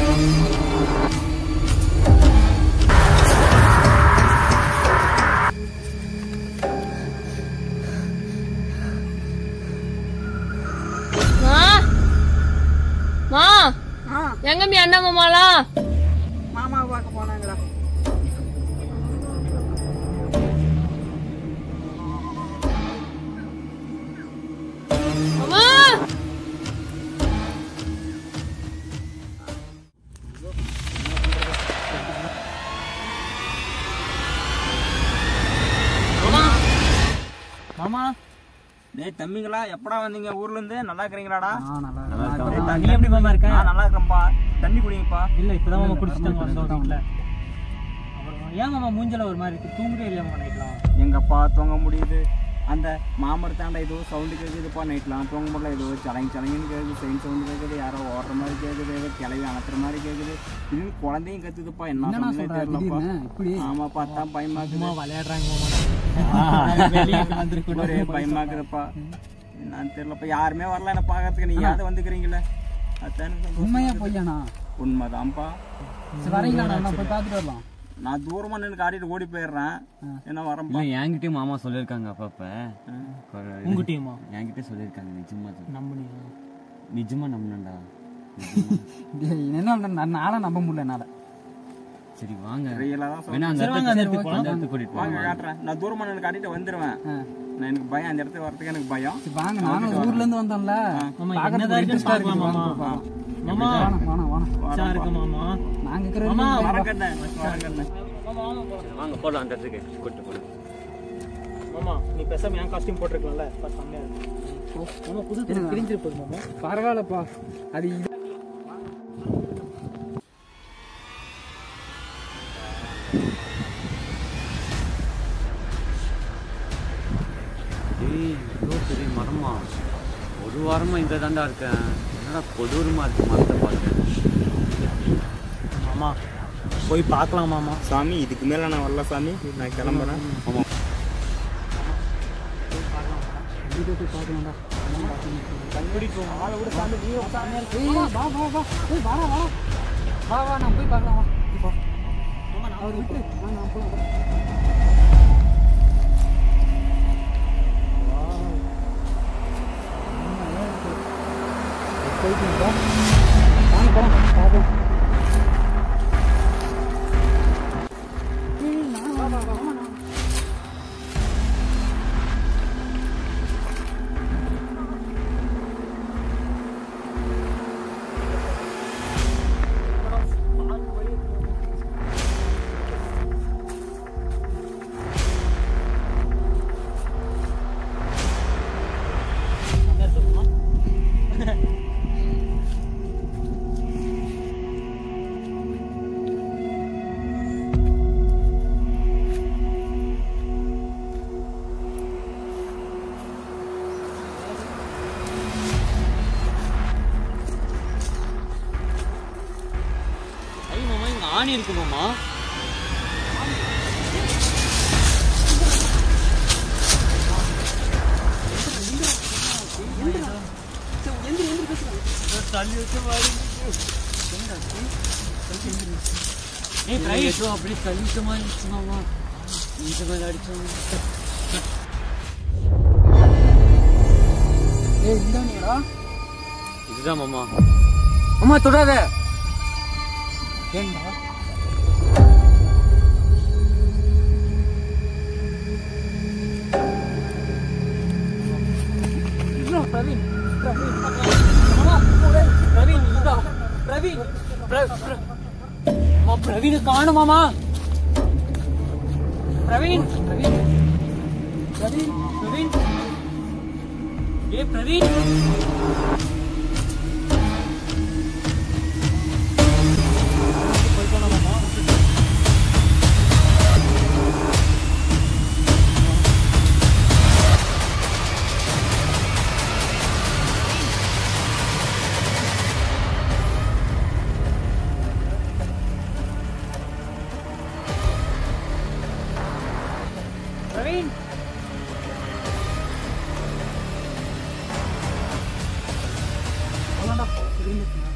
மா மா ஆ எங்க மீ அண்ணா மாமாலாம் மாமா பார்க்க போனாங்களா அம்மா மாமா டேய் தம்பிங்களா எப்படா வந்தீங்க ஊர்ல இருந்து நல்லா இருக்கிறீங்களாடா டேய், நீ தண்ணி எப்படி மாமா இருக்க நான் நல்லா இருக்கிறேன்ப்பா தண்ணி குடிங்கப்பா இல்ல இப்பதான் மாமா குடிச்சிட்டாங்க வந்தோம் வீட்டுல அப்புறம் ஏன் மாமா மூஞ்சல ஒரு மாதிரி இருக்கு தூங்குறே இல்லையா மாமா நைட்லாம் எங்கப்பா தூங்க முடியுது அந்த மாமரத்தாண்ட ஏதோ சவுண்டு கேட்குதுப்பா நைட்லாம் தூங்க முடியல ஏதோ சலங்கி சலங்கின்னு கேட்குது செயின் சவுண்டு கேட்குது யாரோ ஓடுற மாதிரி கேட்குது ஏதோ கிளவி அணத்துற மாதிரி கேட்குது இது குழந்தையும் கத்துதுப்பா என்ன சொன்னே தெரியலப்பா ஆமாப்பா அதான் பயமாக்குது சும்மா விளையாடுறாங்க மாமா வெளியே வந்திருக்கணும் ஒரே பயமாக்குதுப்பா என்னன்னு தெரியலப்பா யாருமே வரல என்ன பார்க்கறதுக்கு நீங்க யாரும் வந்துக்கிறீங்களே அதான் எனக்கு சந்தோஷம். உண்மையா பொய்யாண்ணா உண்மைதான்ப்பா சரி வரீங்களா நான் போய் பார்த்துட்டு வரலாம் நான் தூரமா நின்று காட்டிட்டு ஓடி போயிடுறேன் என்ன வரேன்ப்பா இல்லை என்கிட்டயும் மாமா சொல்லியிருக்காங்க அப்பப்ப உங்ககிட்டயுமா என்கிட்ட சொல்லியிருக்காங்க நிஜமா சொல்லு. நம்புனியா நிஜமா நம்பினண்டா என்ன பண்ற நானும் நம்ப முடியல என்னால சரி வாங்க ரியலா தான் சொல்றேன் வேணா அந்த சரி வாங்க அந்த இடத்துக்கு இடத்துக்கு அந்த இடத்துக்கு கூட்டிட்டு வாங்க போங்க காட்டுறேன் நான் தூரமா நின்று காட்டிட்டு வந்துருவேன் நான் எனக்கு பயம் அந்த இடத்துக்கு வரதுக்கு எனக்கு பயம் சரி வாங்க நானும் ஊர்ல இருந்து வந்தோம்ல மாமா பார்க்கறதுக்கு என்னதான் இருக்குன்னு interest ஆ இருக்கு. பார்க்கலாம் மாமா வாங்க, மாமா வாங்க, வாங்க, வாங்க. சா இருக்கு மாமா நாங்க இருக்கிற மாமா வரக்கண்ணே வரக்கண்ணே வாங்க போலாம் அந்த இடத்துக்கு கூட்டிட்டு போலாம் மாமா நீ பேசாம என் காஸ்டியூம் போட்டிருக்கலாம்ல பா செம்மையா இருக்கு மாமா புது திரு கிழிஞ்சிரு மாமா பரவாயில்லப்பா அது இது ஏய் இவ்வளோ பெரிய மரமா ஒரு வாரமா இங்க தாண்டா இருக்கேன் என்னடா கொடூரமா இருக்கு மரத்தை பார்க்க மாமா போய் பார்க்கலாம் மாமா சாமி இதுக்கு மேல நான் வரல சாமி நான் கிளம்புறேன் ஆமா வீட்டுக்கு போய் பார்க்கலாம்டா கூட சாமி நீ சாமியா இருக்கு ஏய், வா வா வா ஏய் வாடா வாடா வா வா நான் போய் பார்க்கலாம் வா இப்போ அவர் விட்டு வா நான் போலாம் வா. போயிட்டு வா. வாங்க போலாம் பார்ப்போம் ஏய், நான் வா, வா, வா, வா, நான் செம்மையா இருக்கு மாமா ஐய் மாமா இங்க ஆணி இருக்கு மாமா ஏய் பிரைஸ் ஏதோ அப்படியே தள்ளிட்ட மாதிரி இருந்துச்சு மாமா இந்த மாதிரி அடிச்சோம் ஏய் இந்தானியடா இதுதான் மாமா மாமா தொடாத ஏன்டா பிரவீன் பிரவீன் மாமா ஒரே பிரவீன் இதா பிரவீன் பிர- பிர- மாமா பிரவீன் காணும் மாமா பிரவீன் பிரவீன் பிரவீன் பிரவீன் ஏ பிரவீன் போய் போலாம் மாமா பிரவீன் போலாம்டா திரும்பி